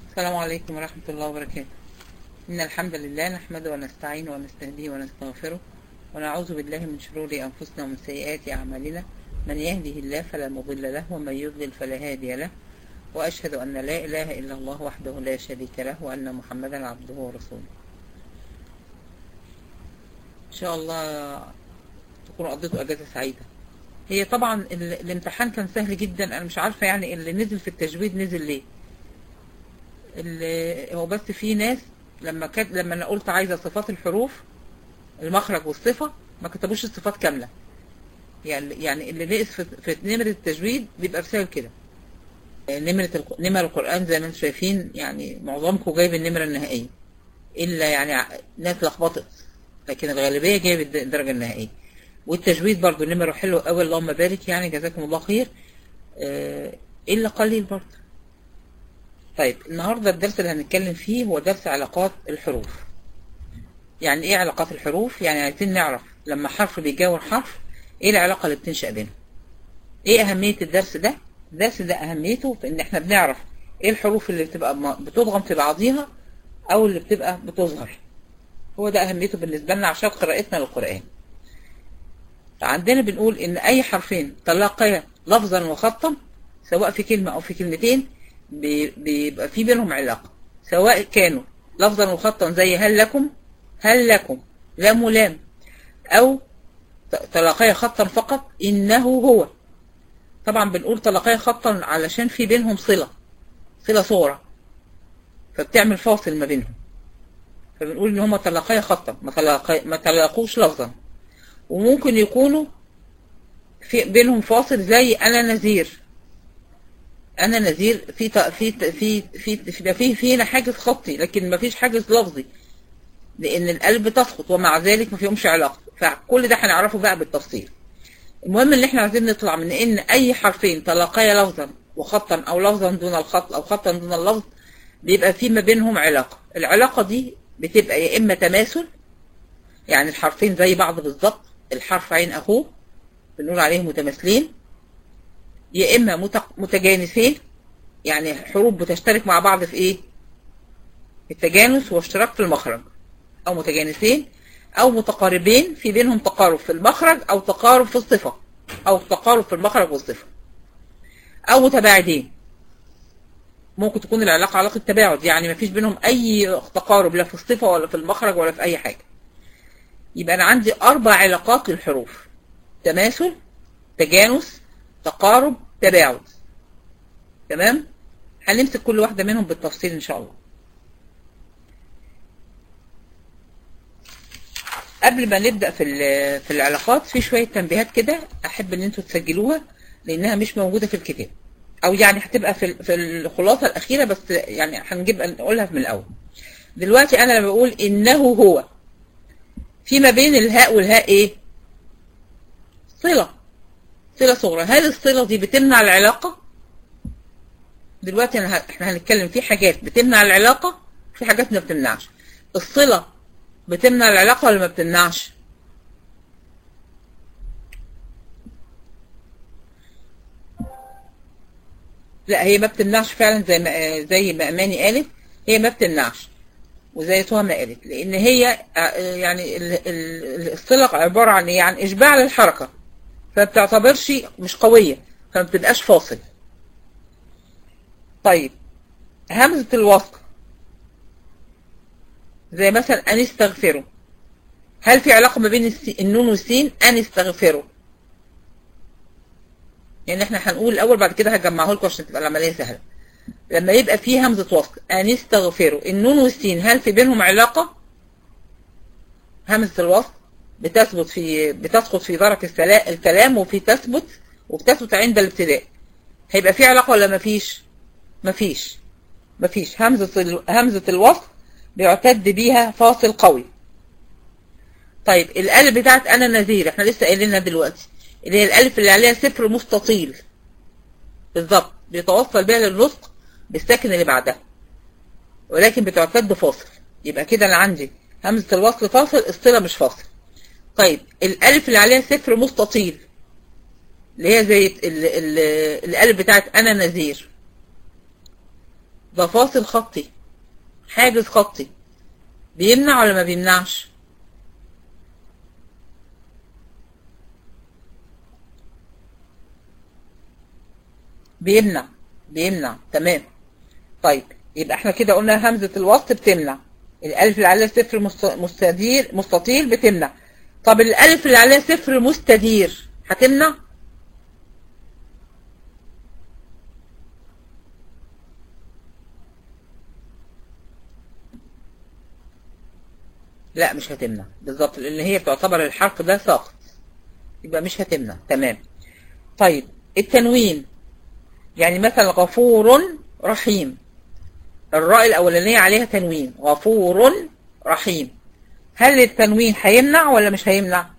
السلام عليكم ورحمة الله وبركاته إن الحمد لله نحمده ونستعينه ونستهديه ونستغفره ونعوذ بالله من شرور أنفسنا ومن سيئات أعمالنا من يهده الله فلا مضل له ومن يضلل فلا هادي له وأشهد أن لا إله إلا الله وحده لا شريك له وأن محمدا عبده ورسوله إن شاء الله تكونوا قضيتوا أجازة سعيدة هي طبعا ال- الامتحان كان سهل جدا أنا مش عارفة يعني اللي نزل في التجويد نزل ليه اللي هو بس في ناس لما كانت لما انا قلت عايزه صفات الحروف المخرج والصفه ما كتبوش الصفات كامله يعني يعني اللي نقص في, في نمره التجويد بيبقى بسبب كده نمره الق- نمر القران زي ما انتم شايفين يعني معظمكم جايب النمره النهائيه الا يعني ع- ناس لخبطت لكن الغالبيه جايب الد- الدرجه النهائيه والتجويد برضو نمره حلوه قوي اللهم بارك يعني جزاكم الله خير آه، الا قليل برضو طيب النهاردة الدرس اللي هنتكلم فيه هو درس علاقات الحروف يعني ايه علاقات الحروف يعني عايزين نعرف لما حرف بيجاور حرف ايه العلاقة اللي بتنشأ بينهم ايه اهمية الدرس ده الدرس ده اهميته في ان احنا بنعرف ايه الحروف اللي بتبقى م- بتضغم في بعضيها او اللي بتبقى بتظهر هو ده اهميته بالنسبة لنا عشان قراءتنا للقرآن عندنا بنقول ان اي حرفين تلاقيا لفظا وخطا سواء في كلمة او في كلمتين بي- بيبقى في بينهم علاقة سواء كانوا لفظا وخطا زي هل لكم هل لكم لام ولام او ت- تلاقيا خطا فقط انه هو طبعا بنقول تلاقيا خطا علشان في بينهم صلة صلة صورة فبتعمل فاصل ما بينهم فبنقول ان هما تلاقيا خطا ما تلاقي ما تلاقوش لفظا وممكن يكونوا في بينهم فاصل زي انا نذير انا نذير في ت- في ت- في في في في فينا حاجز خطي لكن ما فيش حاجز لفظي لان القلب تسقط ومع ذلك ما فيهمش علاقه فكل ده هنعرفه بقى بالتفصيل المهم ان احنا عايزين نطلع من ان اي حرفين تلاقيا لفظا وخطا او لفظا دون الخط او خطا دون اللفظ بيبقى في ما بينهم علاقه العلاقه دي بتبقى يا اما تماثل يعني الحرفين زي بعض بالظبط الحرف عين اخوه بنقول عليهم متماثلين يا اما متق- متجانسين يعني حروف بتشترك مع بعض في ايه التجانس واشتراك في المخرج او متجانسين او متقاربين في بينهم تقارب في المخرج او تقارب في الصفة او تقارب في المخرج والصفة او متباعدين ممكن تكون العلاقة علاقة تباعد يعني ما فيش بينهم اي تقارب لا في الصفة ولا في المخرج ولا في اي حاجة يبقى انا عندي اربع علاقات للحروف تماثل تجانس تقارب تباعد تمام هنمسك كل واحدة منهم بالتفصيل ان شاء الله قبل ما نبدأ في ال- في العلاقات في شوية تنبيهات كده احب ان انتوا تسجلوها لانها مش موجودة في الكتاب او يعني هتبقى في ال- في الخلاصة الاخيرة بس يعني هنجيب نقولها من الاول دلوقتي انا لما بقول انه هو في ما بين الهاء والهاء ايه صلة صلة صغرى هل الصلة دي بتمنع العلاقة دلوقتي أنا ه- احنا هنتكلم في حاجات بتمنع العلاقة في حاجات ما بتمنعش الصلة بتمنع العلاقة ولا ما بتمنعش لا هي ما بتمنعش فعلا زي ما زي ما اماني قالت هي ما بتمنعش وزي توها ما قالت لان هي ع- يعني ال- ال- الصلة عبارة عن ايه عن اشباع للحركة فما بتعتبرش مش قوية فما بتبقاش فاصل طيب همزة الوصل زي مثلا أن استغفروا هل في علاقة ما بين الس- النون والسين أن استغفروا يعني احنا هنقول الأول بعد كده هجمعه لكم عشان تبقى العملية سهلة لما يبقى في همزة وصل أن استغفروا النون والسين هل في بينهم علاقة همزة الوصل بتثبت في بتسقط في درك السلا- الكلام وفي تثبت وبتثبت عند الابتداء هيبقى في علاقة ولا مفيش مفيش مفيش همزة ال... همزة الوصل بيعتد بيها فاصل قوي طيب الألف بتاعت أنا نذير احنا لسه قايلينها دلوقتي اللي هي الألف اللي عليها صفر مستطيل بالظبط بيتوصل بيها للنطق بالساكن اللي بعدها ولكن بتعتد فاصل يبقى كده أنا عندي همزة الوصل فاصل الصلة مش فاصل طيب الألف اللي عليها صفر مستطيل اللي هي زي ال... ال... الألف بتاعت أنا نذير ده فاصل خطي حاجز خطي بيمنع ولا ما بيمنعش بيمنع بيمنع تمام طيب يبقى احنا كده قلنا همزة الوسط بتمنع الالف اللي عليها صفر مست- مستدير مستطيل بتمنع طب الالف اللي عليها صفر مستدير هتمنع لا مش هتمنع بالظبط لان هي بتعتبر الحرف ده ساقط يبقى مش هتمنع تمام طيب التنوين يعني مثلا غفور رحيم الراء الأولانية عليها تنوين غفور رحيم هل التنوين هيمنع ولا مش هيمنع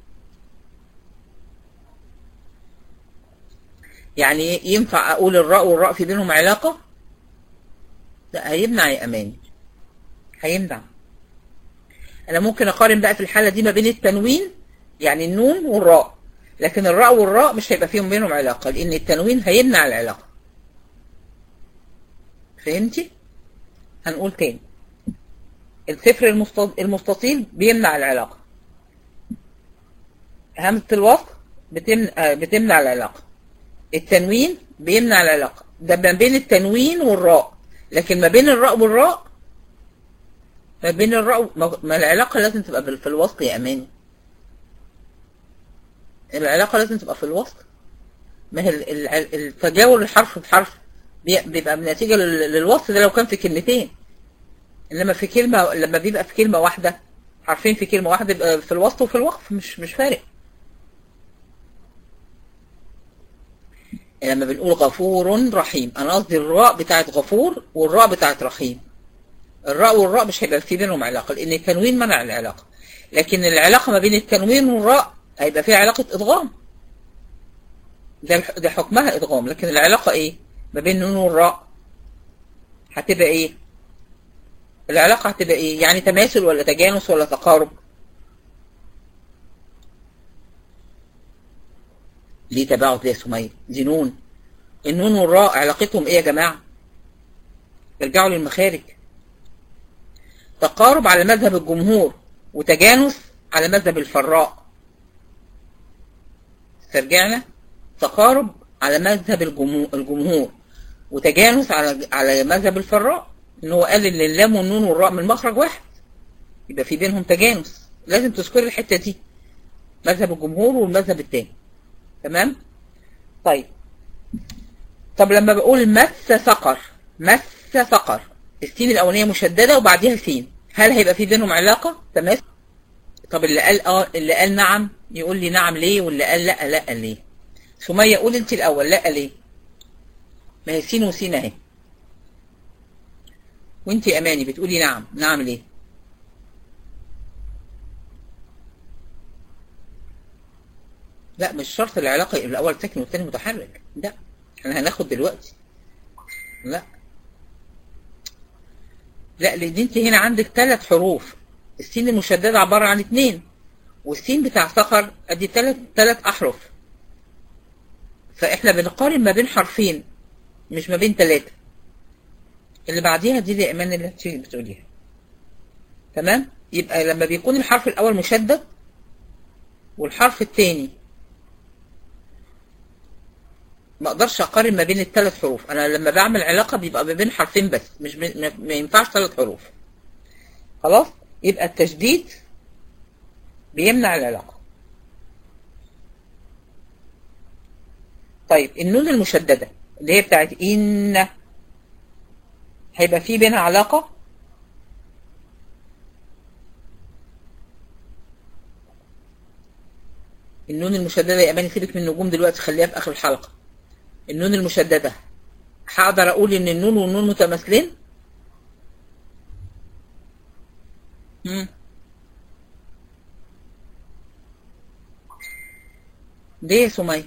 يعني ينفع أقول الراء والراء في بينهم علاقة لا هيمنع يا أماني هيمنع أنا ممكن أقارن بقى في الحالة دي ما بين التنوين يعني النون والراء لكن الراء والراء مش هيبقى فيهم بينهم علاقة لأن التنوين هيمنع العلاقة فهمتي؟ هنقول تاني الصفر المست- المستطيل بيمنع العلاقة همزة الوصل بتمنع, آه، بتمنع العلاقة التنوين بيمنع العلاقة ده ما بين التنوين والراء لكن ما بين الراء والراء ما بين الراء ما ما العلاقة لازم تبقى بال- في الوسط يا أماني العلاقة لازم تبقى في الوسط ما هي ال- ال- التجاور الحرف بحرف بي- بيبقى بنتيجة لل- للوصف ده لو كان في كلمتين انما في كلمة لما بيبقى في كلمة واحدة حرفين في كلمة واحدة يبقى في الوسط وفي الوقف مش مش فارق لما بنقول غفور رحيم انا قصدي الراء بتاعت غفور والراء بتاعت رحيم الراء والراء مش هيبقى في بينهم علاقة لان التنوين منع العلاقة لكن العلاقة ما بين التنوين والراء هيبقى فيها علاقة ادغام ده الح- ده حكمها ادغام لكن العلاقة ايه ما بين النون والراء هتبقى ايه العلاقة هتبقى ايه يعني تماثل ولا تجانس ولا تقارب ليه تباعد يا سمية دي نون النون والراء علاقتهم ايه يا جماعة ارجعوا للمخارج تقارب على مذهب الجمهور وتجانس على مذهب الفراء استرجعنا تقارب على مذهب الجمهور, الجمهور وتجانس على على مذهب الفراء ان هو قال ان اللام والنون والراء من مخرج واحد يبقى في بينهم تجانس لازم تذكر الحته دي مذهب الجمهور والمذهب التاني تمام طيب طب لما بقول مس سقر مس سقر السين الاولانيه مشدده وبعديها سين هل هيبقى في بينهم علاقه تمام طب اللي قال اه اللي قال نعم يقول لي نعم ليه واللي قال لا لا ليه سمية قول انت الاول لا ليه ما هي سين وسين اهي وانت اماني بتقولي نعم نعم ليه لا مش شرط العلاقة يبقى الأول ساكن والتاني متحرك لا احنا هناخد دلوقتي لا لا لأن انت هنا عندك ثلاث حروف السين المشددة عبارة عن اتنين والسين بتاع صخر ادي ثلاث ثلاث أحرف فاحنا بنقارن ما بين حرفين مش ما بين ثلاثة اللي بعديها دي دي ايمان اللي انت بتقوليها تمام يبقى لما بيكون الحرف الاول مشدد والحرف الثاني ما اقدرش اقارن ما بين الثلاث حروف انا لما بعمل علاقه بيبقى ما بين حرفين بس مش ب... ما- ما ينفعش ثلاث حروف خلاص يبقى التشديد بيمنع العلاقه طيب النون المشدده اللي هي بتاعت ان هيبقى في بينها علاقه النون المشددة يا أماني سيبك من النجوم دلوقتي خليها في آخر الحلقة النون المشددة هقدر أقول إن النون والنون متماثلين مم. ليه يا سمية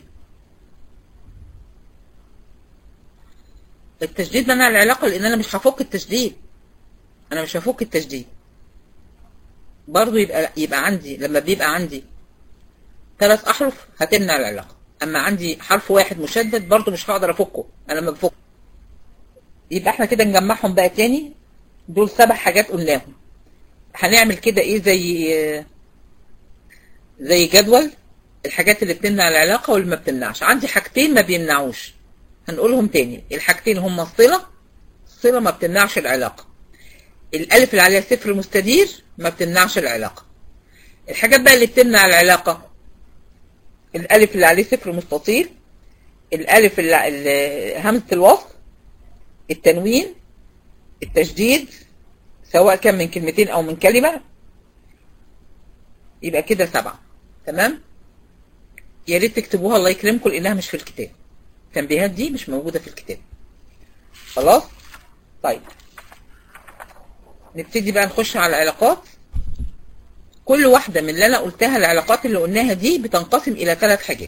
التشديد منع العلاقة لأن أنا مش هفك التشديد أنا مش هفك التشديد برضو يبقى يبقى عندي لما بيبقى عندي ثلاث احرف هتمنع العلاقه اما عندي حرف واحد مشدد برضو مش هقدر افكه انا لما بفك يبقى احنا كده نجمعهم بقى تاني دول سبع حاجات قلناهم هنعمل كده ايه زي زي جدول الحاجات اللي بتمنع العلاقة واللي ما بتمنعش عندي حاجتين ما بيمنعوش هنقولهم تاني الحاجتين هما الصلة الصلة ما بتمنعش العلاقة الألف اللي عليها صفر مستدير ما بتمنعش العلاقة الحاجات بقى اللي بتمنع العلاقة الألف اللي عليه صفر مستطيل الألف اللي همزة الوصل التنوين التشديد سواء كان من كلمتين أو من كلمة يبقى كده سبعة تمام يا ريت تكتبوها الله يكرمكم لأنها مش في الكتاب التنبيهات دي مش موجودة في الكتاب خلاص طيب نبتدي بقى نخش على العلاقات كل واحدة من اللي أنا قلتها العلاقات اللي قلناها دي بتنقسم إلى ثلاث حاجات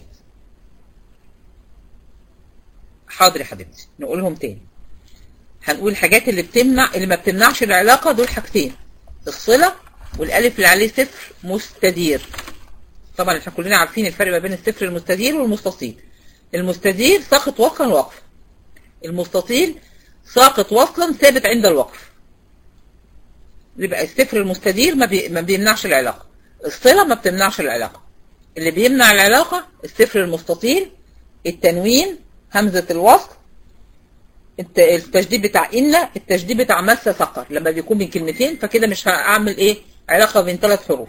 حاضر يا حبيبتي نقولهم تاني هنقول الحاجات اللي بتمنع اللي ما بتمنعش العلاقة دول حاجتين الصلة والألف اللي عليه صفر مستدير طبعا احنا كلنا عارفين الفرق ما بين الصفر المستدير والمستطيل المستدير ساقط وصلا وقف المستطيل ساقط وصلا ثابت عند الوقف يبقى الصفر المستدير ما, بي... ما بيمنعش العلاقة الصلة ما بتمنعش العلاقة اللي بيمنع العلاقة الصفر المستطيل التنوين همزة الوصل التشديد بتاع إن التشديد بتاع مس سقر لما بيكون بين كلمتين فكده مش هعمل ايه علاقة بين ثلاث حروف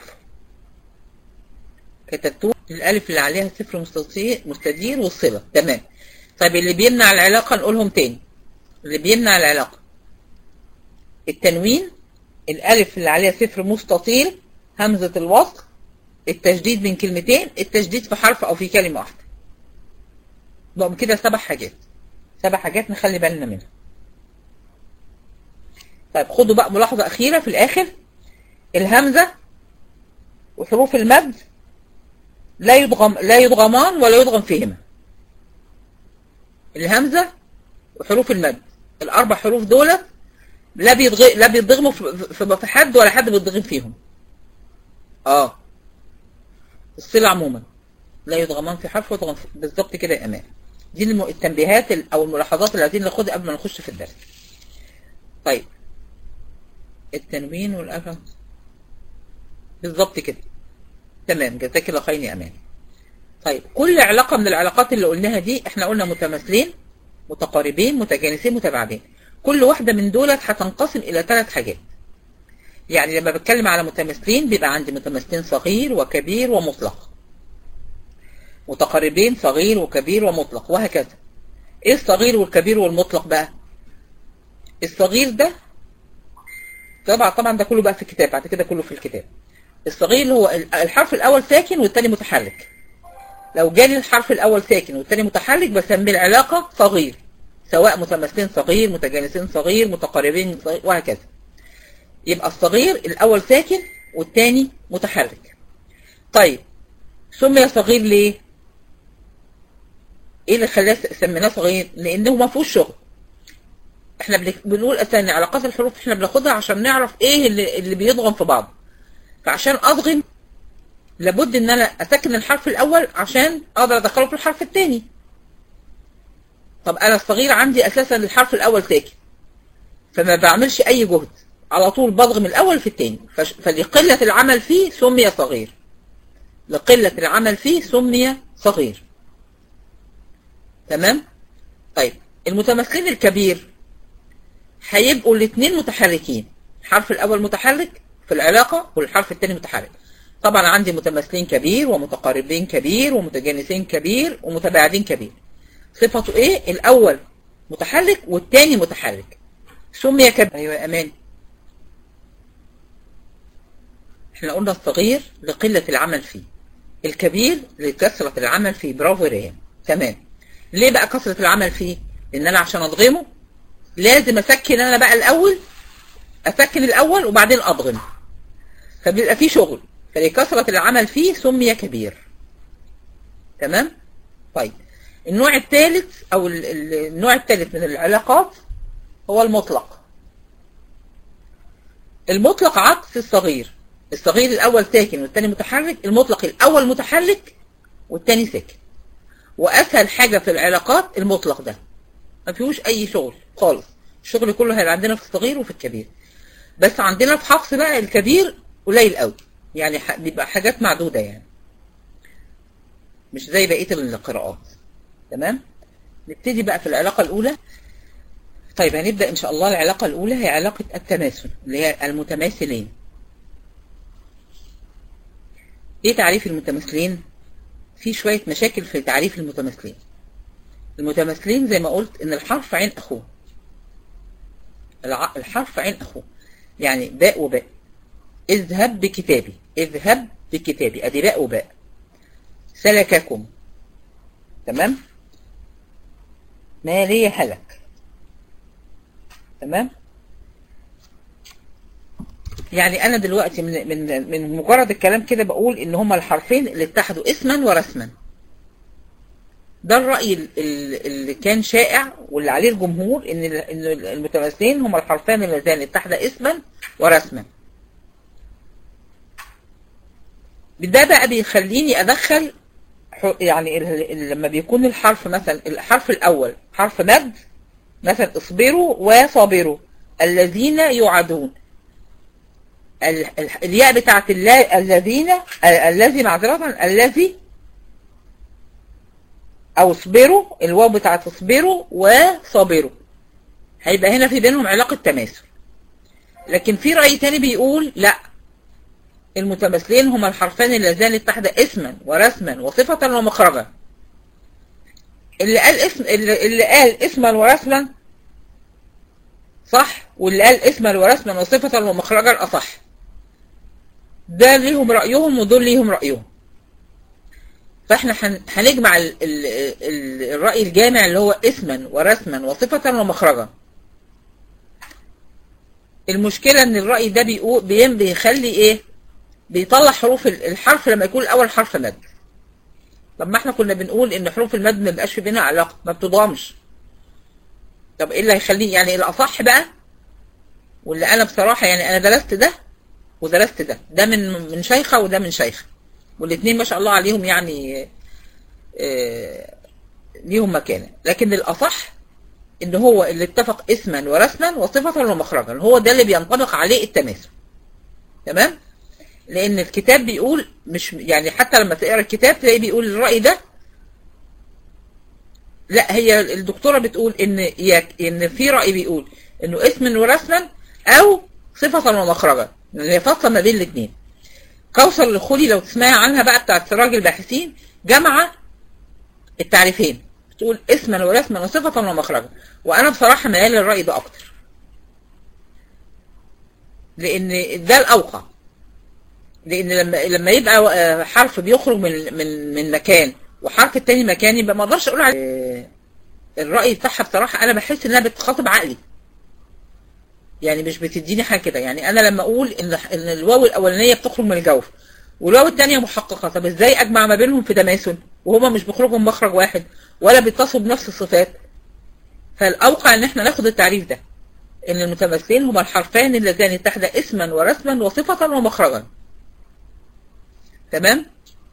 كتبتوه الألف اللي عليها صفر مستطيل مستدير والصلة تمام طيب اللي بيمنع العلاقة نقولهم تاني اللي بيمنع العلاقة التنوين الألف اللي عليها صفر مستطيل همزة الوصل التشديد بين كلمتين التشديد في حرف أو في كلمة واحدة بقوا كده سبع حاجات سبع حاجات نخلي بالنا منها طيب خدوا بقى ملاحظة أخيرة في الآخر الهمزة وحروف المد لا يدغم لا يدغمان ولا يدغم فيهما الهمزة وحروف المد الأربع حروف دولت لا بيضغ... لا بيضغموا في... في حد ولا حد بيضغم فيهم اه الصلة عموما لا يضغمان في حرف ويضغم في... بالظبط كده يا امان دي الم... التنبيهات ال... او الملاحظات اللي عايزين ناخدها قبل ما نخش في الدرس طيب التنوين والأفهم بالظبط كده تمام جزاك الله خير يا امان طيب كل علاقة من العلاقات اللي قلناها دي احنا قلنا متماثلين متقاربين متجانسين متباعدين كل واحدة من دولت هتنقسم إلى ثلاث حاجات يعني لما بتكلم على متماثلين بيبقى عندي متماثلين صغير وكبير ومطلق متقاربين صغير وكبير ومطلق وهكذا ايه الصغير والكبير والمطلق بقى الصغير ده طبعا طبعا ده كله بقى في الكتاب بعد كده كله في الكتاب الصغير اللي هو الحرف الاول ساكن والتاني متحرك لو جالي الحرف الاول ساكن والتاني متحرك بسمي العلاقة صغير سواء متماثلين صغير متجانسين صغير متقاربين صغير وهكذا يبقى الصغير الأول ساكن والتاني متحرك طيب سمي صغير ليه ايه اللي خلاه سميناه صغير لانه ما فيهوش شغل احنا بنقول اساسا علاقات الحروف احنا بناخدها عشان نعرف ايه اللي, اللي بيضغم في بعض فعشان اضغم لابد ان انا اسكن الحرف الاول عشان اقدر ادخله في الحرف الثاني طب انا الصغير عندي اساسا الحرف الاول ساكن فما بعملش اي جهد على طول بضغم الاول في الثاني فلقلة العمل فيه سمي صغير لقلة العمل فيه سمي صغير تمام طيب المتمثلين الكبير هيبقوا الاثنين متحركين الحرف الاول متحرك في العلاقة والحرف الثاني متحرك طبعا عندي متماثلين كبير ومتقاربين كبير ومتجانسين كبير ومتباعدين كبير صفته ايه الاول متحرك والتاني متحرك سمي كبير ايوه يا امان احنا قلنا الصغير لقلة العمل فيه الكبير لكثرة العمل فيه برافو ريان تمام ليه بقى كثرة العمل فيه لان انا عشان اضغمه لازم اسكن انا بقى الاول اسكن الاول وبعدين اضغم فبيبقى فيه شغل فلكثرة العمل فيه سمي كبير تمام طيب النوع الثالث او النوع الثالث من العلاقات هو المطلق المطلق عكس الصغير الصغير الاول ساكن والثاني متحرك المطلق الاول متحرك والثاني ساكن واسهل حاجة في العلاقات المطلق ده ما فيهوش اي شغل خالص الشغل كله هيبقى عندنا في الصغير وفي الكبير بس عندنا في حفص بقى الكبير قليل قوي يعني ح- بيبقى حاجات معدودة يعني مش زي بقية القراءات تمام نبتدي بقى في العلاقة الأولى طيب هنبدأ إن شاء الله العلاقة الأولى هي علاقة التماثل اللي هي المتماثلين إيه تعريف المتماثلين؟ في شوية مشاكل في تعريف المتماثلين المتماثلين زي ما قلت إن الحرف عين أخوه الع- الحرف عين أخوه يعني باء وباء اذهب بكتابي اذهب بكتابي ادي باء وباء سلككم تمام ما لي هلك تمام يعني انا دلوقتي من من من مجرد الكلام كده بقول ان هما الحرفين اللي اتحدوا اسما ورسما ده الرأي ال- ال- اللي كان شائع واللي عليه الجمهور ان ال- ان المتماثلين هما الحرفان اللذان اتحدا اسما ورسما ده بقى بيخليني ادخل ح- يعني ال- ال- لما بيكون الحرف مثلا الحرف الاول حرف مد مثلا اصبروا وصابروا الذين يعدون ال- ال- الياء بتاعت اللا- الذين ال- الذي معذرة الذي او اصبروا الواو بتاعت اصبروا وصابروا هيبقى هنا في بينهم علاقة تماثل لكن في رأي تاني بيقول لا المتماثلين هما الحرفان اللذان اتحدا اسما ورسما وصفة ومخرجا اللي قال اسم اللي, اللي قال اسما ورسما صح واللي قال اسما ورسما وصفة ومخرجا اصح ده ليهم رأيهم ودول ليهم رأيهم فاحنا هن- هنجمع ال ال ال الرأي الجامع اللي هو اسما ورسما وصفة ومخرجا المشكلة ان الرأي ده بيقول بيم- بيخلي ايه بيطلع حروف ال- الحرف لما يكون الاول حرف مد طب ما احنا كنا بنقول ان حروف المد ما بيبقاش في بينها علاقة ما بتضامش طب ايه اللي هيخليه يعني الاصح بقى واللي انا بصراحة يعني انا درست ده ودرست ده ده من من شيخة وده من شيخة والاثنين ما شاء الله عليهم يعني آه، ليهم مكانة لكن الاصح ان هو اللي اتفق اسما ورسما وصفة ومخرجا هو ده اللي بينطبق عليه التماثل تمام لان الكتاب بيقول مش يعني حتى لما تقرا الكتاب تلاقي بيقول الرأي ده لا هي الدكتورة بتقول ان يك ان في رأي بيقول انه اسم ورسما او صفة ومخرجا يعني هي فاصلة ما بين الاثنين كوثر الخولي لو تسمعي عنها بقى بتاعت سراج الباحثين جمع التعريفين بتقول اسما ورسما وصفة ومخرجا وانا بصراحة ميال للرأي ده اكتر لان ده الاوقع لان لما لما يبقى آه، حرف بيخرج من من من مكان وحرف التاني مكان يبقى ما اقدرش اقول عليه آه، الرأي بتاعها بصراحة انا بحس انها بتخاطب عقلي يعني مش بتديني حاجة كده يعني انا لما اقول ان ان الواو الاولانية بتخرج من الجوف والواو الثانية محققة طب ازاي اجمع ما بينهم في تماثل وهما مش بيخرجوا من مخرج واحد ولا بيتصلوا بنفس الصفات فالاوقع ان احنا ناخد التعريف ده ان المتماثلين هما الحرفان اللذان اتحدا اسما ورسما وصفة ومخرجا تمام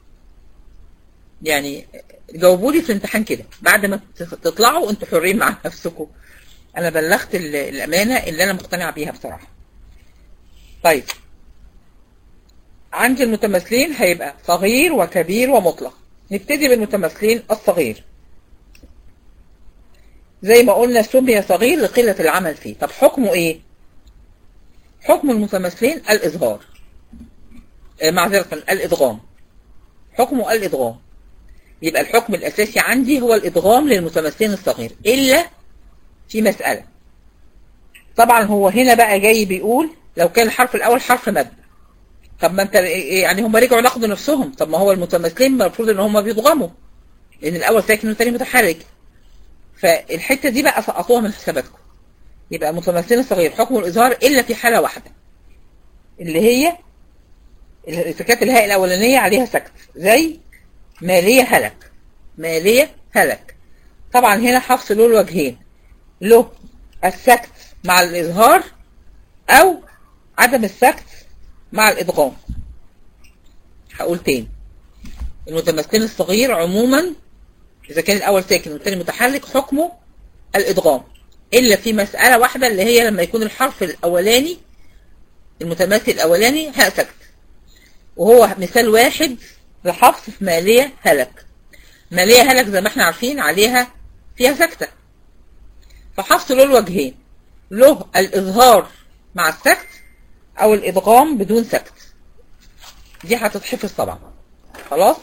يعني جاوبوا لي في الامتحان كده بعد ما تطلعوا انتوا حرين مع نفسكم انا بلغت ال- الامانه اللي انا مقتنعه بيها بصراحه طيب عندي المتماثلين هيبقى صغير وكبير ومطلق نبتدي بالمتماثلين الصغير زي ما قلنا سمي صغير لقلة العمل فيه طب حكمه ايه حكم المتماثلين الإظهار آه، معذرة الإدغام حكمه الإدغام يبقى الحكم الأساسي عندي هو الإدغام للمتماثلين الصغير إلا في مسألة طبعا هو هنا بقى جاي بيقول لو كان الحرف الأول حرف مد طب ما انت يعني هم رجعوا ناخدوا نفسهم طب ما هو المتماثلين المفروض ان هم بيضغموا لان الاول ساكن والثاني متحرك فالحته دي بقى سقطوها من حساباتكم يبقى المتماثلين الصغير حكم الاظهار الا في حاله واحده اللي هي اذا كانت الهاء الاولانيه عليها سكت زي ماليه هلك ماليه هلك طبعا هنا حفص له الوجهين له السكت مع الاظهار او عدم السكت مع الادغام هقول تاني المتمثل الصغير عموما اذا كان الاول ساكن والثاني متحرك حكمه الادغام إلا في مسألة واحدة اللي هي لما يكون الحرف الأولاني المتماثل الأولاني هاء سكت وهو مثال واحد لحفص في مالية هلك مالية هلك زي ما احنا عارفين عليها فيها سكتة فحفص له الوجهين له الإظهار مع السكت أو الإدغام بدون سكت دي هتتحفظ طبعا خلاص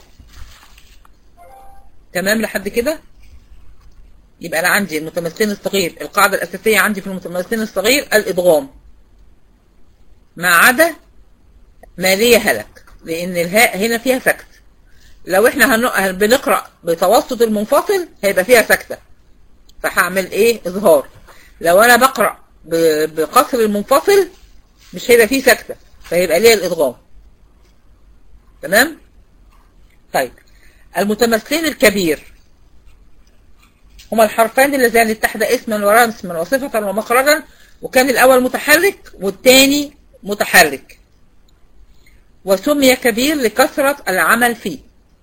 تمام لحد كده يبقى أنا عندي المتمثلين الصغير القاعدة الأساسية عندي في المتمثلين الصغير الإدغام ما عدا مالية هلك لأن الهاء هنا فيها سكت لو احنا هن... بنقرأ بتوسط المنفصل هيبقى فيها سكتة فهعمل ايه اظهار لو انا بقرأ ب... بقصر المنفصل مش هيبقى فيه سكتة فهيبقى ليه الادغام تمام طيب المتمثلين الكبير هما الحرفان اللذان اتحد اسما ورسما وصفة ومخرجا وكان الاول متحرك والتاني متحرك وسمي كبير لكثرة العمل فيه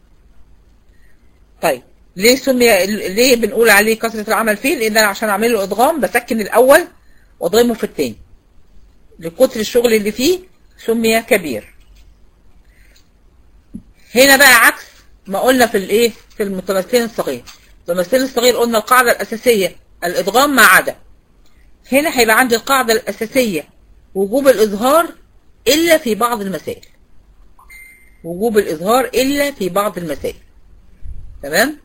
طيب ليه سمي ليه بنقول عليه كثرة العمل فيه لان انا عشان اعمل له ادغام بسكن الاول واضغمه في الثاني لكتر الشغل اللي فيه سمي كبير هنا بقى عكس ما قلنا في الايه في المتمثلين الصغير المتمثلين الصغير قلنا القاعدة الاساسية الادغام ما عدا هنا هيبقى عندي القاعدة الاساسية وجوب الاظهار الا في بعض المسائل وجوب الاظهار الا في بعض المسائل تمام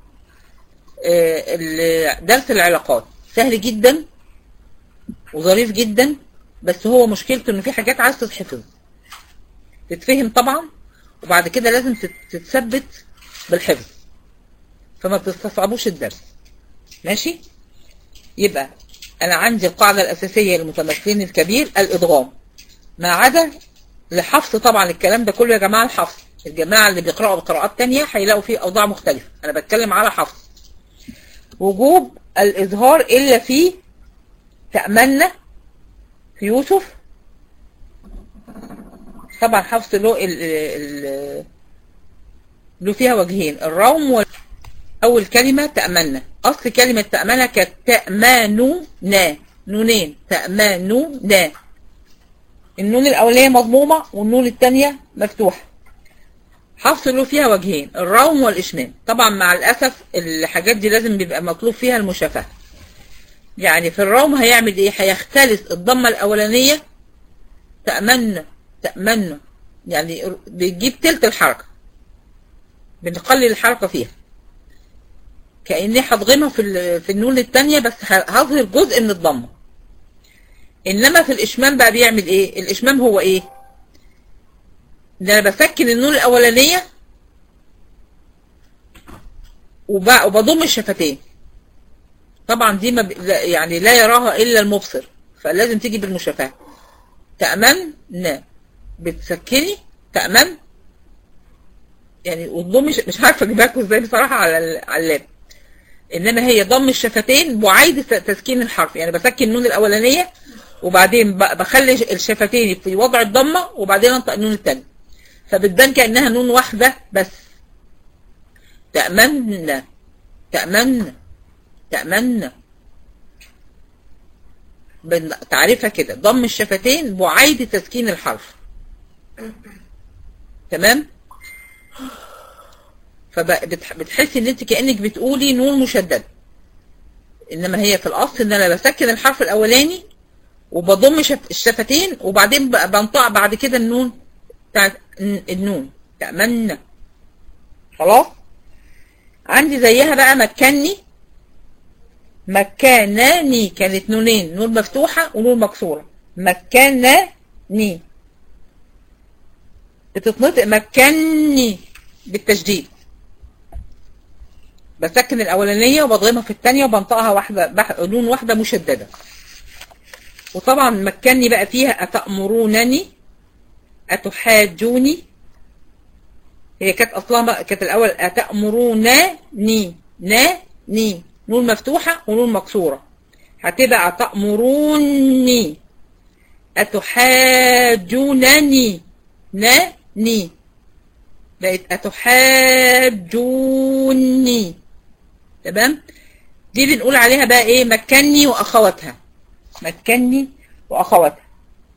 آه درس العلاقات سهل جدا وظريف جدا بس هو مشكلته ان في حاجات عايز تتحفظ تتفهم طبعا وبعد كده لازم تتثبت بالحفظ فما بتستصعبوش الدرس ماشي يبقى انا عندي القاعدة الاساسية للمتمثلين الكبير الادغام ما عدا لحفظ طبعا الكلام ده كله يا جماعة الحفظ الجماعة اللي بيقرأوا بقراءات تانية هيلاقوا فيه أوضاع مختلفة أنا بتكلم على حفظ وجوب الإظهار إلا في تأمنا في يوسف طبعا حفظ له ال ال له فيها وجهين الروم وال... أول كلمة تأمنا أصل كلمة تأمنا كانت تأمانونا نونين تأمانونا النون الأولية مضمومة والنون الثانية مفتوحة حفص له فيها وجهين الروم والإشمام طبعا مع الأسف الحاجات دي لازم بيبقى مطلوب فيها المشافهة يعني في الروم هيعمل ايه هيختلس الضمة الأولانية تأمن تأمن يعني بيجيب تلت الحركة بنقلل الحركة فيها كأني هضغمها في في النون الثانية بس هظهر جزء من الضمة إنما في الإشمام بقى بيعمل إيه الإشمام هو إيه ده انا بسكن النون الاولانية وبضم الشفتين طبعا دي ما ب... يعني لا يراها الا المبصر فلازم تيجي بالمشافهه تأمن نا بتسكني تأمن يعني وتضم مش عارفه اجيبها لكم ازاي بصراحه على على اللاب انما هي ضم الشفتين بعيد تسكين الحرف يعني بسكن النون الاولانيه وبعدين بخلي الشفتين في وضع الضمه وبعدين انطق النون الثانيه فبتبان كأنها نون واحدة بس تأمن تأمن تأمن تعرفها كده ضم الشفتين بعيد تسكين الحرف تمام فبتحسي ان انت كأنك بتقولي نون مشدد انما هي في الاصل ان انا بسكن الحرف الاولاني وبضم الشفتين وبعدين بنطق بعد كده النون بتاعت النون تأمن خلاص عندي زيها بقى مكني مكاناني كانت نونين نون مفتوحة ونون مكسورة مكاناني بتتنطق مكني بالتشديد بسكن الأولانية وبضغمها في الثانية وبنطقها واحدة بح... نون واحدة مشددة وطبعا مكني بقى فيها أتأمرونني أتحاجوني هي كانت أصلها كانت الأول أتأمرونني نا ني نون مفتوحة ونون مكسورة هتبقى أتأمروني أتحاجونني نا ني بقت أتحاجوني تمام دي بنقول عليها بقى ايه مكني واخواتها مكني واخواتها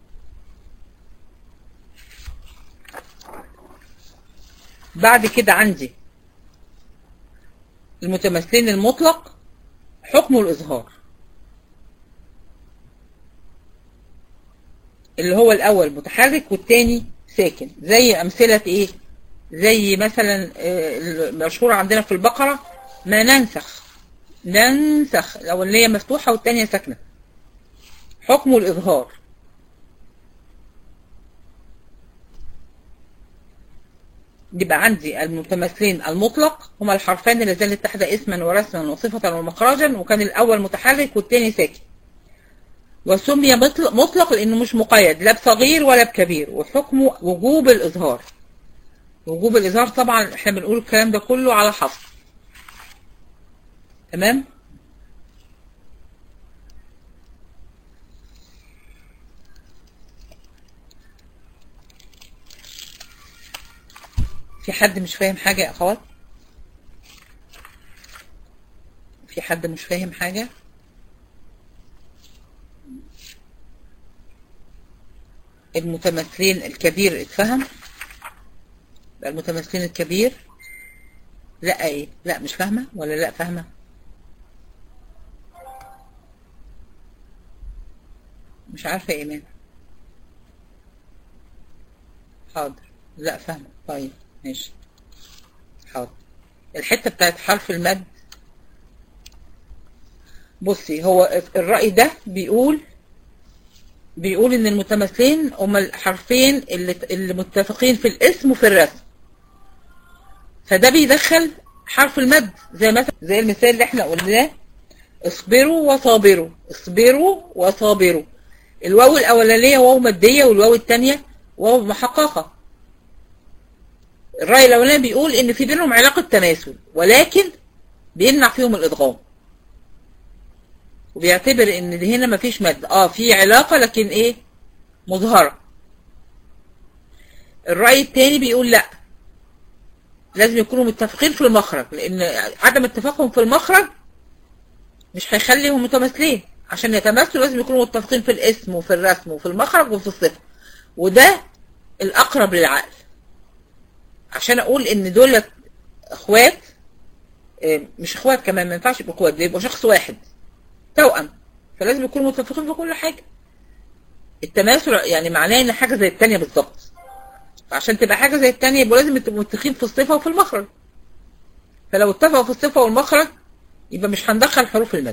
بعد كده عندي المتمثلين المطلق حكمه الإظهار اللي هو الأول متحرك والتاني ساكن زي أمثلة إيه زي مثلا المشهور عندنا في البقرة ما ننسخ ننسخ الأولانية مفتوحة والتانية ساكنة حكمه الإظهار يبقى عندي المتمثلين المطلق هما الحرفان اللذان اتحدا اسما ورسما وصفة ومخرجا وكان الأول متحرك والتاني ساكن وسمي مطلق لأنه مش مقيد لا بصغير ولا بكبير وحكمه وجوب الإظهار وجوب الإظهار طبعا احنا بنقول الكلام ده كله على حصر تمام في حد مش فاهم حاجة يا أخوات في حد مش فاهم حاجة المتمثلين الكبير اتفهم المتمثلين الكبير لا ايه لا مش فاهمة ولا لا فاهمة مش عارفة ايمان حاضر لا فاهمة طيب ماشي حاضر الحتة بتاعت حرف المد بصي هو الرأي ده بيقول بيقول ان المتمثلين هما الحرفين اللي, اللي متفقين في الاسم وفي الرسم فده بيدخل حرف المد زي مثلا زي المثال اللي احنا قلناه اصبروا وصابروا اصبروا وصابروا الواو الاولانيه واو ماديه والواو الثانيه واو محققه الرأي الاولاني بيقول ان في بينهم علاقه تماثل ولكن بيمنع فيهم الادغام وبيعتبر ان هنا مفيش مد اه في علاقة لكن ايه مظهرة الرأي التاني بيقول لا لازم يكونوا متفقين في المخرج لان عدم اتفاقهم في المخرج مش هيخليهم متماثلين عشان يتماثلوا لازم يكونوا متفقين في الاسم وفي الرسم وفي المخرج وفي الصفة وده الاقرب للعقل عشان اقول ان دول اخوات مش اخوات كمان ما ينفعش يبقوا اخوات بيبقوا شخص واحد توأم فلازم يكونوا متفقين في كل حاجة التماثل يعني معناه ان حاجة زي التانية بالظبط فعشان تبقى حاجة زي التانية يبقوا لازم يبقوا متفقين في الصفة وفي المخرج فلو اتفقوا في الصفة والمخرج يبقى مش هندخل حروف المد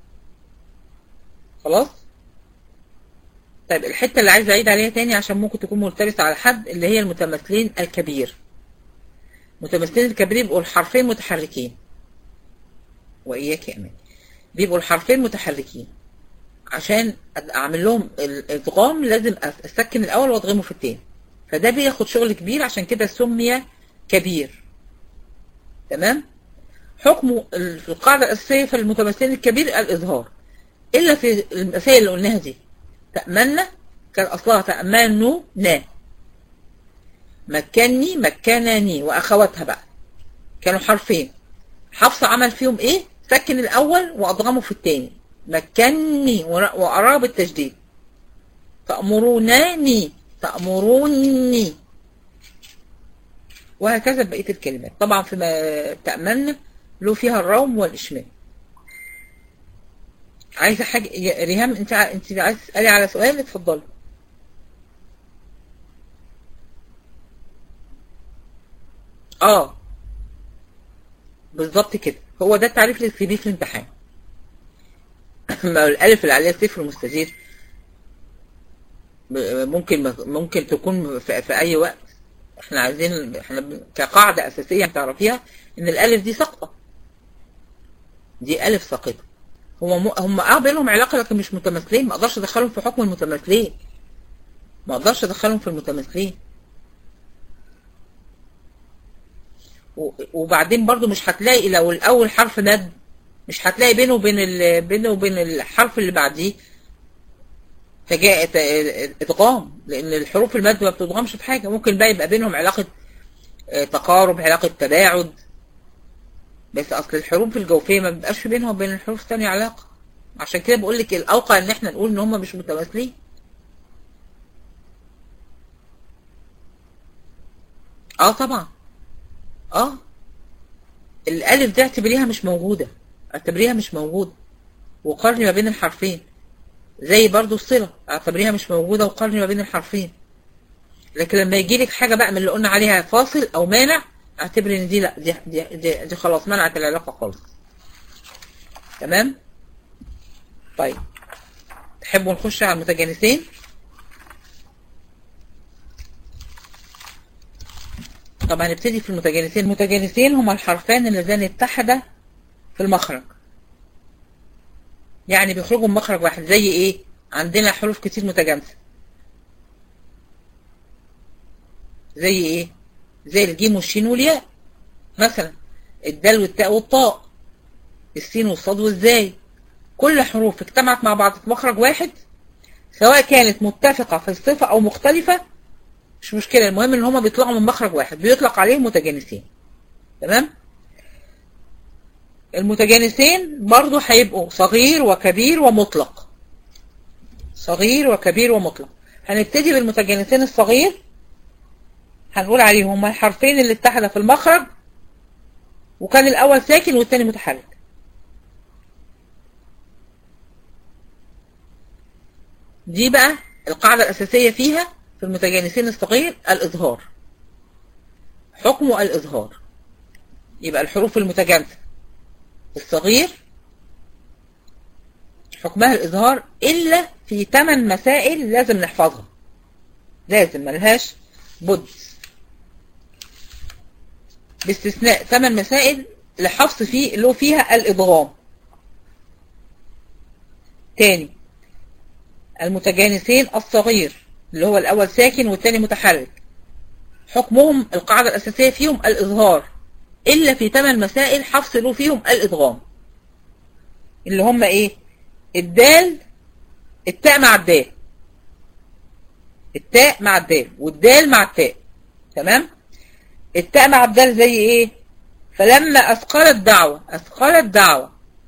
خلاص طيب الحتة اللي عايز اعيد عليها تاني عشان ممكن تكون ملتبسة على حد اللي هي المتمثلين الكبير المتمثلين الكبير يبقوا الحرفين متحركين وإياك يا أمان بيبقوا الحرفين متحركين عشان اعمل لهم الادغام لازم اسكن الاول واضغمه في التاني فده بياخد شغل كبير عشان كده سمي كبير تمام حكمه في القاعدة الأساسية في المتمثلين الكبير الإظهار إلا في المسائل اللي قلناها دي تأمنا كان أصلها تأمنوا نا مكني مكنني وأخواتها بقى كانوا حرفين حفص عمل فيهم إيه سكن الأول وأضغمه في الثاني مكني وأراب التجديد تأمرونني تأمروني وهكذا بقية الكلمات طبعا فيما تأمن له فيها الروم والإشمام عايزة حاجة يا ريهام انت ع... انت عايز تسألي على سؤال اتفضلي اه بالظبط كده هو ده التعريف اللي تكتبيه في الامتحان الالف اللي عليها صفر مستدير ممكن ممكن تكون في, في اي وقت احنا عايزين احنا كقاعدة اساسية تعرفيها ان الالف دي ساقطة دي الف ساقطة هم هم اه بينهم علاقة لكن مش متماثلين ما اقدرش ادخلهم في حكم المتماثلين ما اقدرش ادخلهم في المتماثلين وبعدين برضو مش هتلاقي لو الاول حرف ند مش هتلاقي بينه وبين ال... بينه وبين الحرف اللي بعديه فجاء ادغام لان الحروف المد ما بتدغمش في حاجه ممكن بقى يبقى بينهم علاقه تقارب علاقه تباعد بس اصل الحروف الجوفيه ما بيبقاش بينها وبين الحروف الثانيه علاقه عشان كده بقول لك الاوقع ان احنا نقول ان هم مش متماثلين اه طبعا اه الالف دي اعتبريها مش موجوده اعتبريها مش موجوده وقارني ما بين الحرفين زي برضو الصله اعتبريها مش موجوده وقارني ما بين الحرفين لكن لما يجي لك حاجه بقى من اللي قلنا عليها فاصل او مانع اعتبري ان دي لا دي, دي, دي, دي خلاص منعت العلاقه خالص تمام طيب تحبوا نخش على المتجانسين طب هنبتدي في المتجانسين المتجانسين هما الحرفان اللذان اتحدا في المخرج يعني بيخرجوا من مخرج واحد زي ايه عندنا حروف كتير متجانسه زي ايه زي الجيم والشين والياء مثلا الدال والتاء والطاء السين والصاد والزاي كل حروف اجتمعت مع بعض في مخرج واحد سواء كانت متفقة في الصفة او مختلفة مش مشكلة المهم ان هما بيطلعوا من مخرج واحد بيطلق عليهم متجانسين تمام المتجانسين برضو هيبقوا صغير وكبير ومطلق صغير وكبير ومطلق هنبتدي بالمتجانسين الصغير هنقول عليهم هما الحرفين اللي اتحدا في المخرج وكان الاول ساكن والتاني متحرك دي بقى القاعدة الأساسية فيها في المتجانسين الصغير الإظهار حكمه الإظهار يبقى الحروف المتجانسة الصغير حكمها الإظهار إلا في ثمان مسائل لازم نحفظها لازم ملهاش بد باستثناء ثمان مسائل لحفظ فيه اللي هو فيها الإضغام تاني المتجانسين الصغير اللي هو الأول ساكن والثاني متحرك حكمهم القاعدة الأساسية فيهم الإظهار إلا في ثمان مسائل حفظ له فيهم الإدغام اللي هم إيه الدال التاء مع الدال التاء مع الدال والدال مع التاء تمام التاء مع الدال زي إيه فلما أثقلت دعوة أثقلت دعوة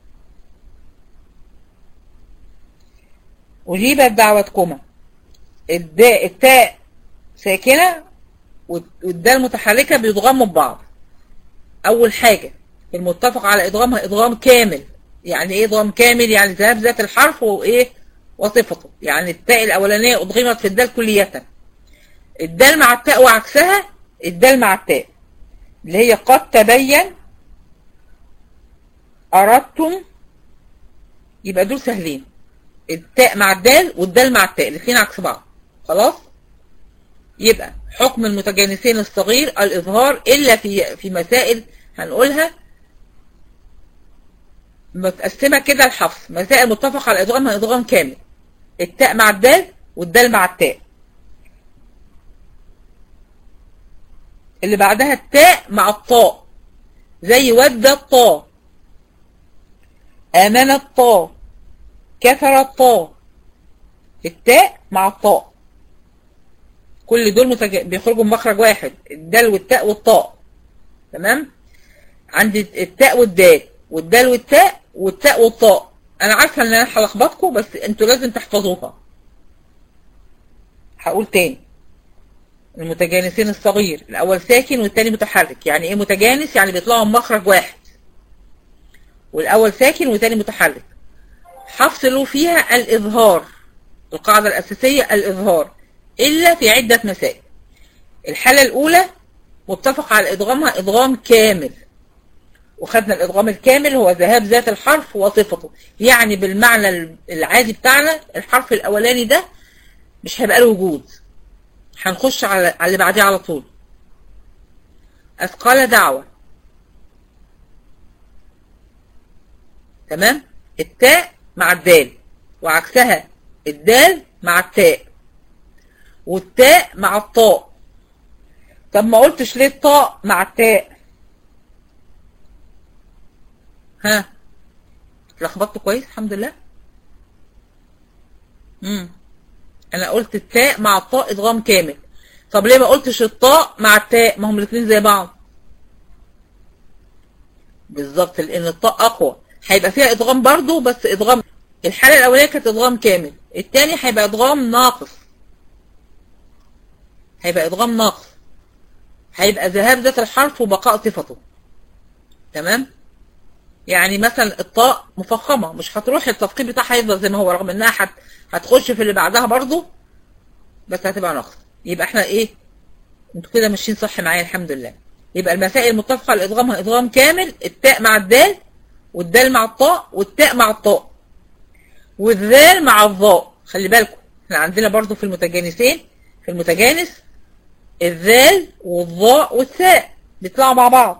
أجيبت دعوتكما الداء التاء ساكنة والدال متحركة بيضغموا ببعض أول حاجة المتفق على إدغامها إدغام كامل يعني إيه إدغام كامل يعني ذهاب ذات الحرف وإيه وصفته يعني التاء الأولانية أدغمت في الدال كلية الدال مع التاء وعكسها الدال مع التاء اللي هي قد تبين أردتم يبقى دول سهلين التاء مع الدال والدال مع التاء الاثنين عكس بعض خلاص يبقى حكم المتجانسين الصغير الإظهار إلا في في مسائل هنقولها متقسمة كده الحفظ مسائل متفق على إدغامها إدغام كامل التاء مع الدال والدال مع التاء اللي بعدها التاء مع الطاء زي ود الطاء آمن الطاء كثر الطاء التاء مع الطاء كل دول متج... بيخرجوا من مخرج واحد الدال والتاء والطاء تمام عندي التاء والدال والدال والتاء والتاء والطاء انا عارفه ان انا هلخبطكم بس انتوا لازم تحفظوها هقول تاني المتجانسين الصغير الاول ساكن والتاني متحرك يعني ايه متجانس يعني بيطلعوا من مخرج واحد والاول ساكن والتاني متحرك حفظ له فيها الاظهار القاعده الاساسيه الاظهار إلا في عدة مسائل الحالة الأولى متفق على إدغامها إدغام كامل وخدنا الإدغام الكامل هو ذهاب ذات الحرف وصفته يعني بالمعنى العادي بتاعنا الحرف الأولاني ده مش هيبقى له وجود هنخش على على اللي بعديه على طول أثقال دعوة تمام التاء مع الدال وعكسها الدال مع التاء والتاء مع الطاء طب ما قلتش ليه الطاء مع التاء ها لخبطت كويس الحمد لله امم انا قلت التاء مع الطاء ادغام كامل طب ليه ما قلتش الطاء مع التاء ما هم الاثنين زي بعض بالظبط لان الطاء اقوى هيبقى فيها ادغام برضو بس ادغام الحالة الاولية كانت ادغام كامل التاني هيبقى ادغام ناقص هيبقى ادغام ناقص هيبقى ذهاب ذات الحرف وبقاء صفته تمام يعني مثلا الطاء مفخمة مش هتروح التفخيم بتاعها هيفضل زي ما هو رغم انها هت... هتخش في اللي بعدها برضو بس هتبقى ناقص يبقى احنا ايه انتوا كده ماشيين صح معايا الحمد لله يبقى المسائل المتفقة على ادغامها ادغام كامل التاء مع الدال والدال مع الطاء والتاء مع الطاء والذال مع الظاء خلي بالكم احنا عندنا برضو في المتجانسين في المتجانس الذال والظاء والثاء بيطلعوا مع بعض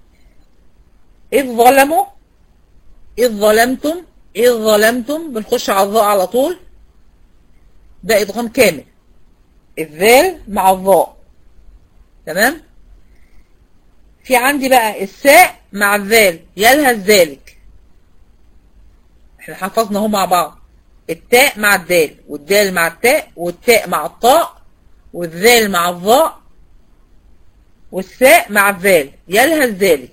إذ ظلموا إذ ظلمتم إذ ظلمتم بنخش على الظاء على طول ده إدغام كامل الذال مع الظاء تمام في عندي بقى الساء مع الذال يلهث ذلك احنا حفظنا اهو مع بعض التاء مع الدال والدال مع التاء والتاء مع الطاء والذال مع الظاء والساء مع الذال يلهث ذلك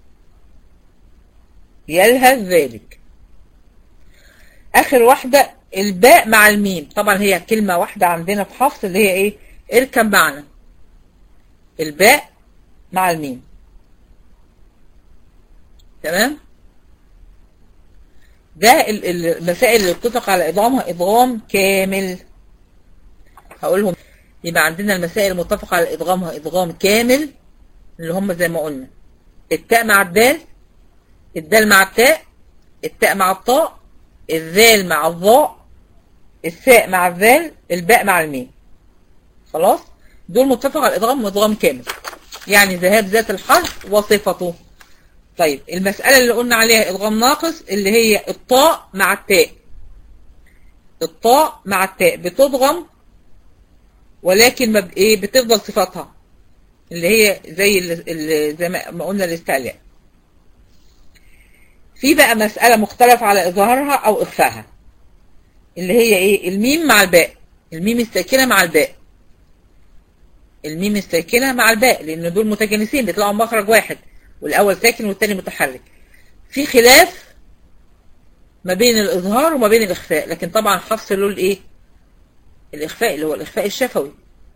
يلهث ذلك اخر واحدة الباء مع الميم طبعا هي كلمة واحدة عندنا في حفص اللي هي ايه اركب معنا الباء مع الميم تمام ده المسائل اللي اتفق على ادغامها ادغام كامل هقولهم يبقى عندنا المسائل المتفق على ادغامها ادغام كامل اللي هم زي ما قلنا التاء مع الدال الدال مع التاء التاء مع الطاء الذال مع الظاء الثاء مع الذال الباء مع الميم خلاص دول متفق على الادغام وادغام كامل يعني ذهاب ذات الحرف وصفته طيب المسألة اللي قلنا عليها ادغام ناقص اللي هي الطاء مع التاء الطاء مع التاء بتضغم ولكن ما ايه بتفضل صفاتها اللي هي زي اللي زي ما قلنا الاستعلاء في بقى مسألة مختلف على إظهارها أو إخفائها اللي هي إيه الميم مع الباء الميم الساكنة مع الباء الميم الساكنة مع الباء لأن دول متجانسين بيطلعوا مخرج واحد والأول ساكن والتاني متحرك في خلاف ما بين الإظهار وما بين الإخفاء لكن طبعا حفص له الإيه الإخفاء اللي هو الإخفاء الشفوي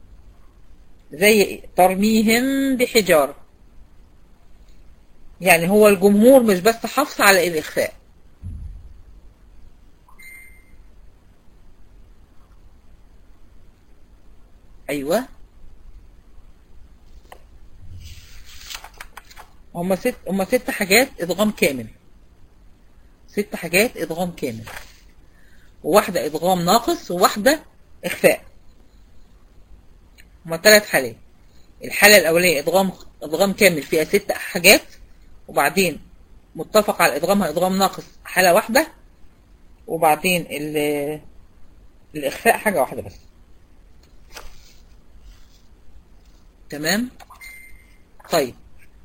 زي ترميهم بحجارة يعني هو الجمهور مش بس حفص على الإخفاء أيوة هما ست هما ست حاجات إدغام كامل ست حاجات إدغام كامل وواحدة إدغام ناقص وواحدة إخفاء هما ثلاث حالات الحالة الأولية إدغام إدغام كامل فيها ست حاجات وبعدين متفق على إدغامها إدغام ناقص حالة واحدة وبعدين الإخفاء حاجة واحدة بس تمام طيب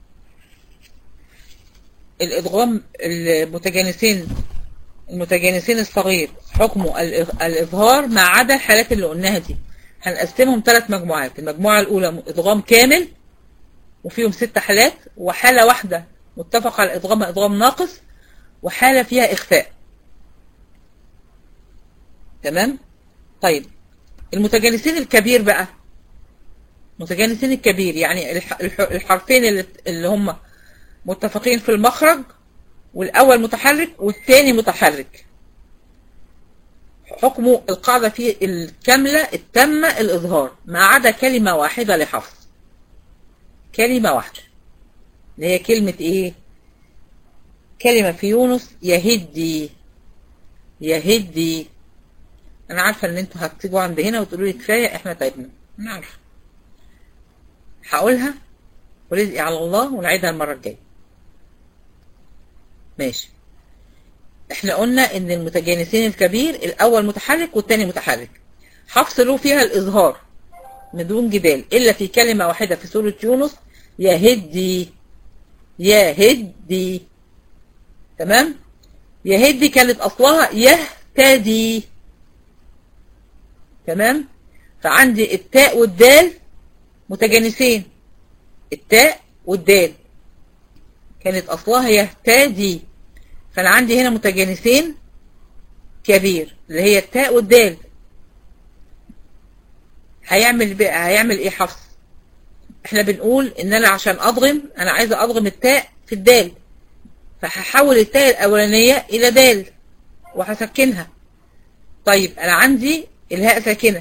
الإدغام المتجانسين المتجانسين الصغير حكمه الإظهار ما عدا الحالات اللي قلناها دي هنقسمهم ثلاث مجموعات المجموعة الأولى إدغام كامل وفيهم ست حالات وحالة واحدة متفق على إدغام إدغام ناقص وحالة فيها إخفاء تمام طيب المتجانسين الكبير بقى متجانسين الكبير يعني الحرفين اللي, اللي هم متفقين في المخرج والأول متحرك والثاني متحرك حكمه القاعدة فيه الكاملة التامة الإظهار ما عدا كلمة واحدة لحفظ كلمة واحدة اللي هي كلمة إيه كلمة في يونس يهدي يهدي أنا عارفة إن أنتوا هتيجوا عند هنا وتقولوا لي كفاية إحنا تعبنا أنا عارفة هقولها ورزقي على الله ونعيدها المرة الجاية ماشي احنا قلنا ان المتجانسين الكبير الاول متحرك والتاني متحرك حفص له فيها الاظهار من دون جدال الا في كلمة واحدة في سورة يونس يهدي يهدي تمام يهدي كانت اصلها يهتدي تمام فعندي التاء والدال متجانسين التاء والدال كانت اصلها يهتدي فانا عندي هنا متجانسين كبير اللي هي التاء والدال هيعمل بقى هيعمل ايه حفص احنا بنقول ان انا عشان اضغم انا عايزه اضغم التاء في الدال فهحول التاء الاولانيه الى دال وهسكنها طيب انا عندي الهاء ساكنه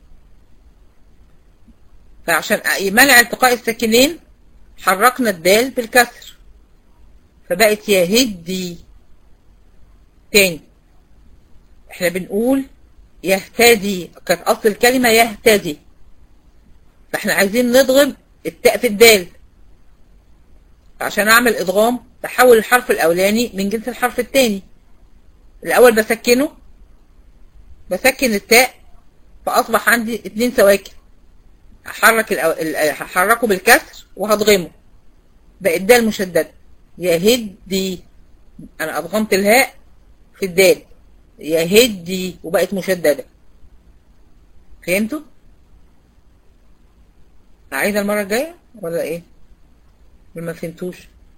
فعشان منع التقاء الساكنين حركنا الدال بالكسر فبقت يهدي تاني احنا بنقول يهتدي كانت اصل الكلمة يهتدي فاحنا عايزين نضغم التاء في الدال عشان اعمل ادغام بحول الحرف الاولاني من جنس الحرف الثاني الاول بسكنه بسكن التاء فاصبح عندي اتنين سواكن هحرك الأو... هحركه بالكسر وهضغمه بقت دال مشددة يهدي انا ادغمت الهاء في الدال يهدي وبقت مشددة فهمتوا؟ عايزة المرة الجاية ولا ايه؟ ما فهمتوش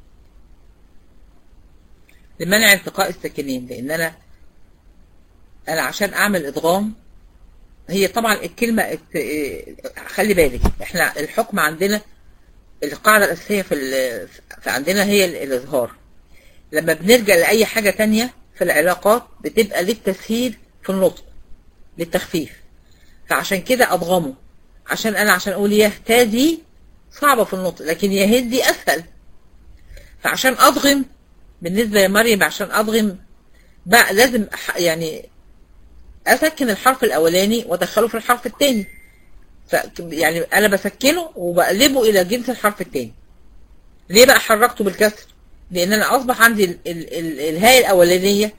لمنع التقاء الساكنين لان انا انا عشان اعمل ادغام هي طبعا الكلمة خلي بالك احنا الحكم عندنا القاعدة الاساسية في, في عندنا هي الاظهار لما بنرجع لاي حاجة تانية في العلاقات بتبقى للتسهيل في النطق للتخفيف فعشان كده اضغمه عشان انا عشان اقول يهتدي صعبة في النطق لكن يهدي اسهل فعشان اضغم بالنسبة لمريم عشان اضغم بقى لازم يعني اسكن الحرف الاولاني وادخله في الحرف الثاني ف يعني انا بسكنه وبقلبه الى جنس الحرف الثاني ليه بقى حركته بالكسر لان انا اصبح عندي ال ال ال الهاء الاولانيه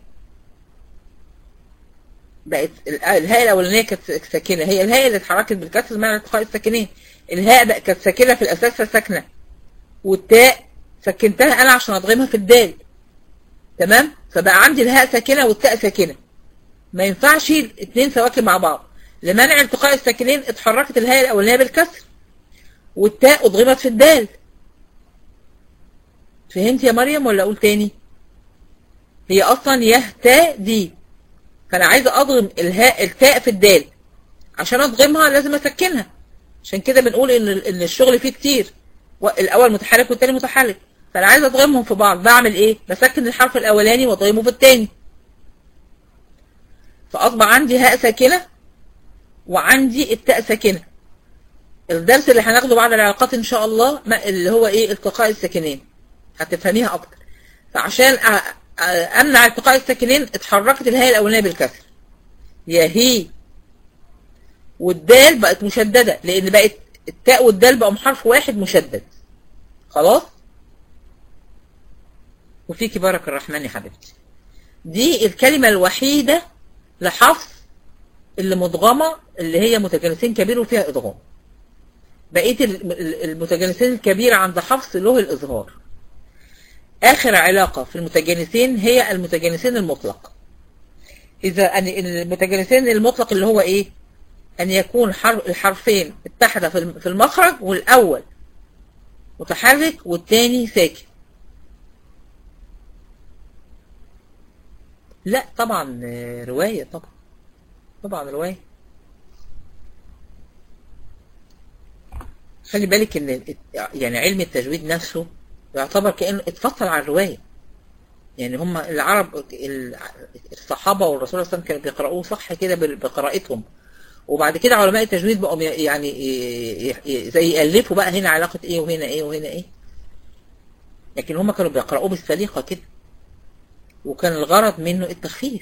بقت الهاء الاولانيه كانت ساكنه هي الهاء اللي اتحركت بالكسر مع التقاء الساكنين الهاء بقى كانت ساكنه في الاساس ساكنه والتاء سكنتها انا عشان اضغمها في الدال تمام فبقى عندي الهاء ساكنه والتاء ساكنه ما ينفعش الاثنين سواكن مع بعض لمنع التقاء الساكنين اتحركت الهاء الاولانيه بالكسر والتاء اضغمت في الدال فهمت يا مريم ولا اقول تاني هي اصلا يهتدي فانا عايزه اضغم الهاء التاء في الدال عشان اضغمها لازم اسكنها عشان كده بنقول ان ان الشغل فيه كتير الاول متحرك والتاني متحرك فانا عايزه اضغمهم في بعض بعمل ايه بسكن الحرف الاولاني واضغمه في التاني فاصبح عندي هاء ساكنه وعندي التاء ساكنه الدرس اللي هناخده بعد العلاقات ان شاء الله اللي هو ايه التقاء الساكنين هتفهميها اكتر فعشان امنع التقاء الساكنين اتحركت الهاء الاولانيه بالكسر يا هي والدال بقت مشدده لان بقت التاء والدال بقوا حرف واحد مشدد خلاص وفيكي بارك الرحمن يا حبيبتي دي الكلمه الوحيده لحفص اللي مدغمه اللي هي متجانسين كبير وفيها ادغام بقيه المتجانسين الكبير عند حفص له الاظهار آخر علاقة في المتجانسين هي المتجانسين المطلق إذا أن المتجانسين المطلق اللي هو إيه أن يكون حرف الحرفين اتحدا في المخرج والأول متحرك والتاني ساكن لا طبعا رواية طبعا طبعا رواية خلي بالك ان يعني علم التجويد نفسه يعتبر كأنه اتفصل عن الرواية يعني هم العرب الصحابة والرسول صلى الله عليه وسلم كانوا بيقرأوه صح كده بقراءتهم وبعد كده علماء التجويد بقوا يعني زي يألفوا بقى هنا علاقة ايه وهنا ايه وهنا ايه لكن هم كانوا بيقرأوه بالسليقة كده وكان الغرض منه التخفيف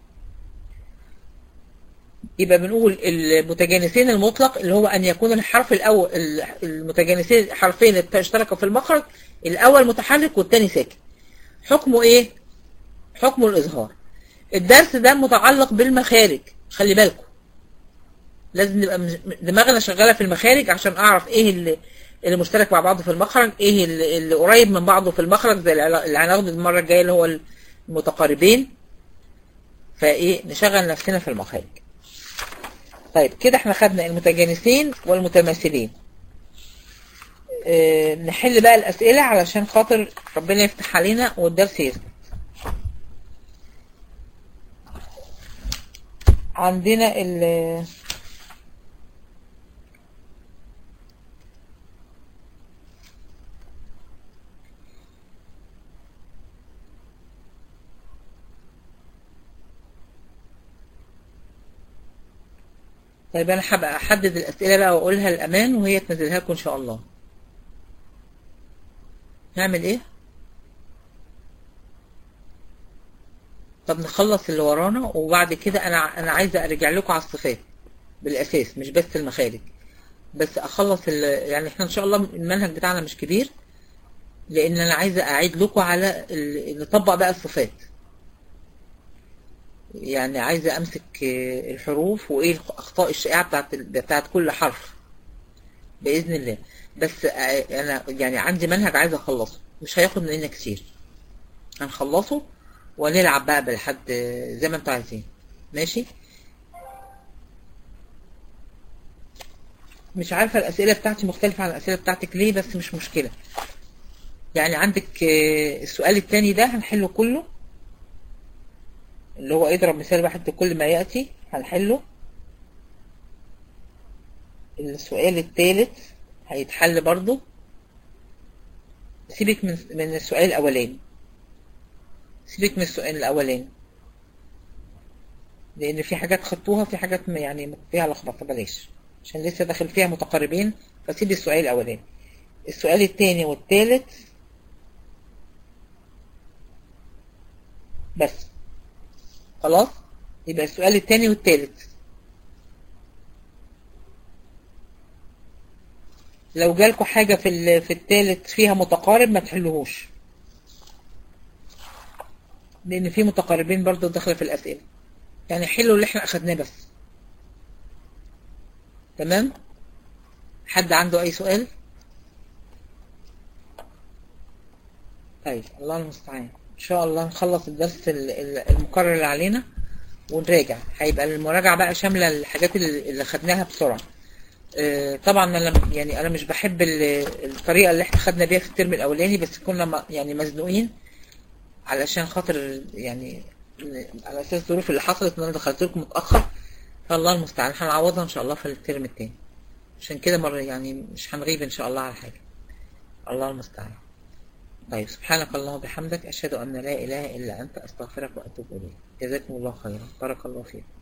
يبقى بنقول المتجانسين المطلق اللي هو أن يكون الحرف الأول المتجانسين حرفين اشتركوا في المخرج الأول متحرك والتاني ساكن حكمه إيه؟ حكمه الإظهار الدرس ده متعلق بالمخارج خلي بالكم لازم نبقى دماغنا شغالة في المخارج عشان أعرف إيه اللي, اللي مشترك مع بعضه في المخرج إيه اللي, اللي قريب من بعضه في المخرج زي اللي هناخده المرة الجاية اللي هو المتقاربين فإيه نشغل نفسنا في المخارج طيب كده احنا خدنا المتجانسين والمتماثلين آه، نحل بقى الأسئلة علشان خاطر ربنا يفتح علينا والدرس يثبت عندنا ال طيب انا هبقى احدد الاسئله بقى واقولها الامان وهي تنزلها لكم ان شاء الله نعمل ايه طب نخلص اللي ورانا وبعد كده انا انا عايزه ارجع لكم على الصفات بالاساس مش بس المخارج بس اخلص ال- يعني احنا ان شاء الله المنهج بتاعنا مش كبير لان انا عايزه اعيد لكم على ال- نطبق بقى الصفات يعني عايزه امسك آه، الحروف وايه الاخطاء الشائعه بتاعت ال- بتاعت كل حرف باذن الله بس آه، انا يعني عندي منهج عايزه اخلصه مش هياخد مننا كتير هنخلصه ونلعب بقى بالحد آه، زي ما انتوا عايزين ماشي مش عارفه الاسئله بتاعتي مختلفه عن الاسئله بتاعتك ليه بس مش مشكله يعني عندك آه، السؤال التاني ده هنحله كله اللي هو اضرب مثال واحد بكل ما يأتي هنحله السؤال الثالث هيتحل برضو سيبك من من السؤال الأولاني سيبك من السؤال الأولاني لأن في حاجات خدتوها في حاجات ما- يعني فيها لخبطة بلاش عشان لسه داخل فيها متقاربين فسيب السؤال الأولاني السؤال الثاني والثالث بس خلاص يبقى السؤال الثاني والثالث لو جالكوا حاجة في ال- في الثالث فيها متقارب ما تحلوهوش لأن في متقاربين برضو داخلة في الأسئلة يعني حلوا اللي احنا أخدناه بس تمام حد عنده أي سؤال طيب الله المستعان إن شاء الله نخلص الدرس ال- ال- المقرر اللي علينا ونراجع هيبقى المراجعة بقى شاملة الحاجات اللي اللي خدناها بسرعة آه، طبعا انا يعني انا مش بحب ال- الطريقه اللي احنا خدنا بيها في الترم الاولاني بس كنا م- يعني مزنوقين علشان خاطر يعني على اساس الظروف اللي حصلت ان انا دخلت لكم متاخر فالله المستعان هنعوضها ان شاء الله في الترم التاني عشان كده مره يعني مش هنغيب ان شاء الله على حاجه الله المستعان طيب سبحانك اللهم وبحمدك اشهد ان لا اله الا انت استغفرك واتوب اليك جزاكم الله خيرا بارك الله فيكم